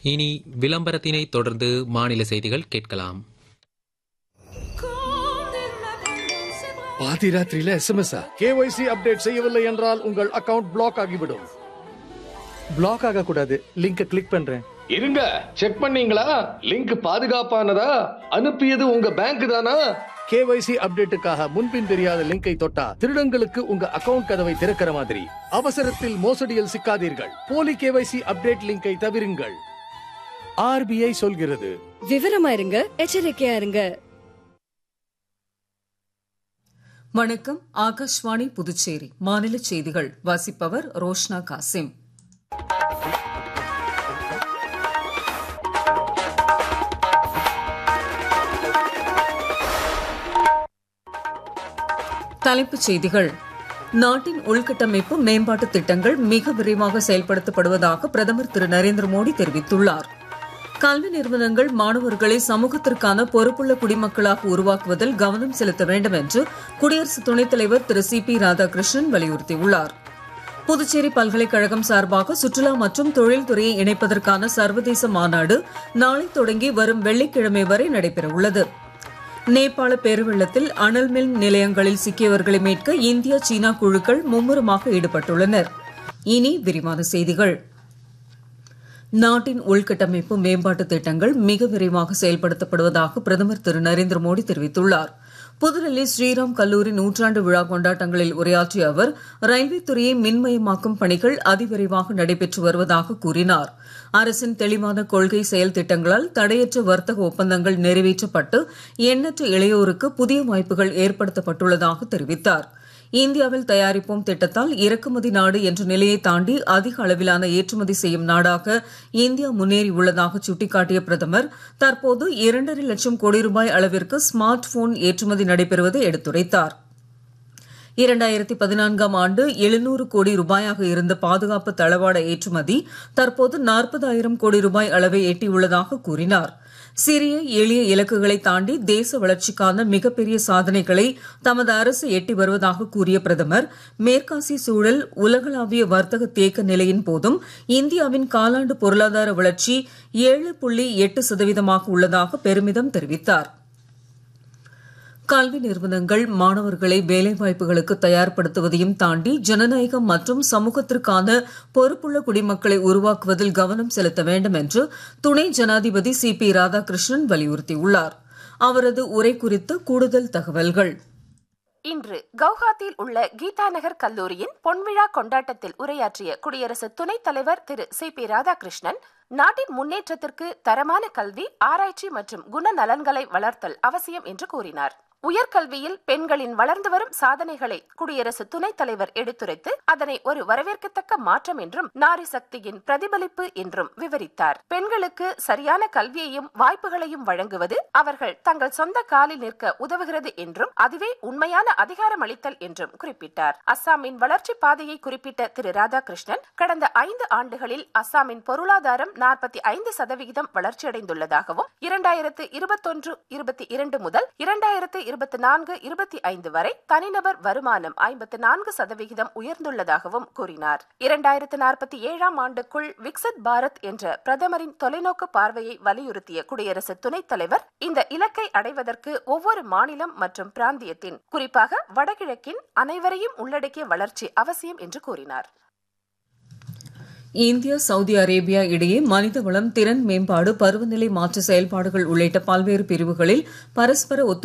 இனி விளம்பரத்தினை தொடர்ந்து மாநில செய்திகள் கேட்கலாம் பாதி ராத்திரியில எஸ்எம்எஸ் கேஒய்சி அப்டேட் செய்யவில்லை என்றால் உங்கள் அக்கவுண்ட் பிளாக் ஆகிவிடும் பிளாக் ஆக கூடாது லிங்க கிளிக் பண்றேன் இருங்க செக் பண்ணீங்களா லிங்க் பாதுகாப்பானதா அனுப்பியது உங்க பேங்க் தானா கேஒய்சி அப்டேட்டுக்காக முன்பின் தெரியாத லிங்கை தொட்டா திருடங்களுக்கு உங்க அக்கவுண்ட் கதவை திறக்கிற மாதிரி அவசரத்தில் மோசடியில் சிக்காதீர்கள் போலி கேஒய்சி அப்டேட் லிங்கை தவிருங்கள் ஆர்பிஐ சொல்கிறது விவரமா இருங்க எச்சரிக்கையா இருங்க வணக்கம் ஆகாஷ்வாணி புதுச்சேரி மாநில செய்திகள் வாசிப்பவர் ரோஷ்னா காசிம் தலைப்புச் செய்திகள் நாட்டின் உள்கட்டமைப்பு மேம்பாட்டு திட்டங்கள் மிக விரைவாக செயல்படுத்தப்படுவதாக பிரதமர் திரு நரேந்திர மோடி தெரிவித்துள்ளார் கல்வி நிறுவனங்கள் மாணவர்களை சமூகத்திற்கான பொறுப்புள்ள குடிமக்களாக உருவாக்குவதில் கவனம் செலுத்த வேண்டும் என்று குடியரசு துணைத் தலைவர் திரு சி பி ராதாகிருஷ்ணன் வலியுறுத்தியுள்ளார் புதுச்சேரி பல்கலைக்கழகம் சார்பாக சுற்றுலா மற்றும் தொழில்துறையை இணைப்பதற்கான சர்வதேச மாநாடு நாளை தொடங்கி வரும் வெள்ளிக்கிழமை வரை நடைபெறவுள்ளது நேபாள பேருவெள்ளத்தில் அனல் மின் நிலையங்களில் சிக்கியவர்களை மீட்க இந்தியா சீனா குழுக்கள் மும்முரமாக ஈடுபட்டுள்ளனர் இனி விரிவான செய்திகள் நாட்டின் உள்கட்டமைப்பு மேம்பாட்டு திட்டங்கள் மிக விரைவாக செயல்படுத்தப்படுவதாக பிரதமர் திரு நரேந்திர மோடி தெரிவித்துள்ளார் புதுடெல்லி ஸ்ரீராம் கல்லூரி நூற்றாண்டு விழா கொண்டாட்டங்களில் உரையாற்றிய அவர் ரயில்வே துறையை மின்மயமாக்கும் பணிகள் அதிவிரைவாக நடைபெற்று வருவதாக கூறினார் அரசின் தெளிவான கொள்கை செயல் திட்டங்களால் தடையற்ற வர்த்தக ஒப்பந்தங்கள் நிறைவேற்றப்பட்டு எண்ணற்ற இளையோருக்கு புதிய வாய்ப்புகள் ஏற்படுத்தப்பட்டுள்ளதாக தெரிவித்தார் இந்தியாவில் தயாரிப்போம் திட்டத்தால் இறக்குமதி நாடு என்ற நிலையை தாண்டி அதிக அளவிலான ஏற்றுமதி செய்யும் நாடாக இந்தியா முன்னேறியுள்ளதாக சுட்டிக்காட்டிய பிரதமர் தற்போது இரண்டரை லட்சம் கோடி ரூபாய் அளவிற்கு ஸ்மார்ட் போன் ஏற்றுமதி நடைபெறுவதை எடுத்துரைத்தார் இரண்டாயிரத்தி பதினான்காம் ஆண்டு எழுநூறு கோடி ரூபாயாக இருந்த பாதுகாப்பு தளவாட ஏற்றுமதி தற்போது நாற்பதாயிரம் கோடி ரூபாய் அளவை எட்டியுள்ளதாக கூறினார் சிறிய எளிய இலக்குகளை தாண்டி தேச வளர்ச்சிக்கான மிகப்பெரிய சாதனைகளை தமது அரசு எட்டி வருவதாக கூறிய பிரதமர் மேற்காசிய சூழல் உலகளாவிய வர்த்தக தேக்க நிலையின் போதும் இந்தியாவின் காலாண்டு பொருளாதார வளர்ச்சி ஏழு புள்ளி எட்டு சதவீதமாக உள்ளதாக பெருமிதம் தெரிவித்தார் கல்வி நிறுவனங்கள் மாணவர்களை வேலைவாய்ப்புகளுக்கு தயார்படுத்துவதையும் தாண்டி ஜனநாயகம் மற்றும் சமூகத்திற்கான பொறுப்புள்ள குடிமக்களை உருவாக்குவதில் கவனம் செலுத்த வேண்டும் என்று துணை ஜனாதிபதி சி பி ராதாகிருஷ்ணன் வலியுறுத்தியுள்ளார் அவரது உரை குறித்து கூடுதல் தகவல்கள் இன்று கவுஹாத்தியில் உள்ள கீதா நகர் கல்லூரியின் பொன்விழா கொண்டாட்டத்தில் உரையாற்றிய குடியரசு துணைத் தலைவர் திரு சி பி ராதாகிருஷ்ணன் நாட்டின் முன்னேற்றத்திற்கு தரமான கல்வி ஆராய்ச்சி மற்றும் குணநலன்களை வளர்த்தல் அவசியம் என்று கூறினார் உயர்கல்வியில் பெண்களின் வளர்ந்து வரும் சாதனைகளை குடியரசு துணைத் தலைவர் எடுத்துரைத்து அதனை ஒரு வரவேற்கத்தக்க மாற்றம் என்றும் நாரி சக்தியின் பிரதிபலிப்பு என்றும் விவரித்தார் பெண்களுக்கு சரியான கல்வியையும் வாய்ப்புகளையும் வழங்குவது அவர்கள் தங்கள் சொந்த காலில் நிற்க உதவுகிறது என்றும் அதுவே உண்மையான அதிகாரம் அளித்தல் என்றும் குறிப்பிட்டார் அஸ்ஸாமின் வளர்ச்சி பாதையை குறிப்பிட்ட திரு ராதாகிருஷ்ணன் கடந்த ஐந்து ஆண்டுகளில் அஸ்ஸாமின் பொருளாதாரம் நாற்பத்தி ஐந்து சதவிகிதம் வளர்ச்சியடைந்துள்ளதாகவும் இரண்டாயிரத்து இருபத்தொன்று இருபத்தி இரண்டு முதல் இரண்டாயிரத்து இருபத்தி நான்கு இருபத்தி ஐந்து வரை தனிநபர் வருமானம் ஐம்பத்தி நான்கு சதவிகிதம் உயர்ந்துள்ளதாகவும் கூறினார் இரண்டாயிரத்து நாற்பத்தி ஏழாம் ஆண்டுக்குள் விக்சித் பாரத் என்ற பிரதமரின் தொலைநோக்கு பார்வையை வலியுறுத்திய குடியரசு துணைத் தலைவர் இந்த இலக்கை அடைவதற்கு ஒவ்வொரு மாநிலம் மற்றும் பிராந்தியத்தின் குறிப்பாக வடகிழக்கின் அனைவரையும் உள்ளடக்கிய வளர்ச்சி அவசியம் என்று கூறினார் இந்தியா சவுதி அரேபியா இடையே மனித வளம் திறன் மேம்பாடு பருவநிலை மாற்ற செயல்பாடுகள் உள்ளிட்ட பல்வேறு பிரிவுகளில் பரஸ்பர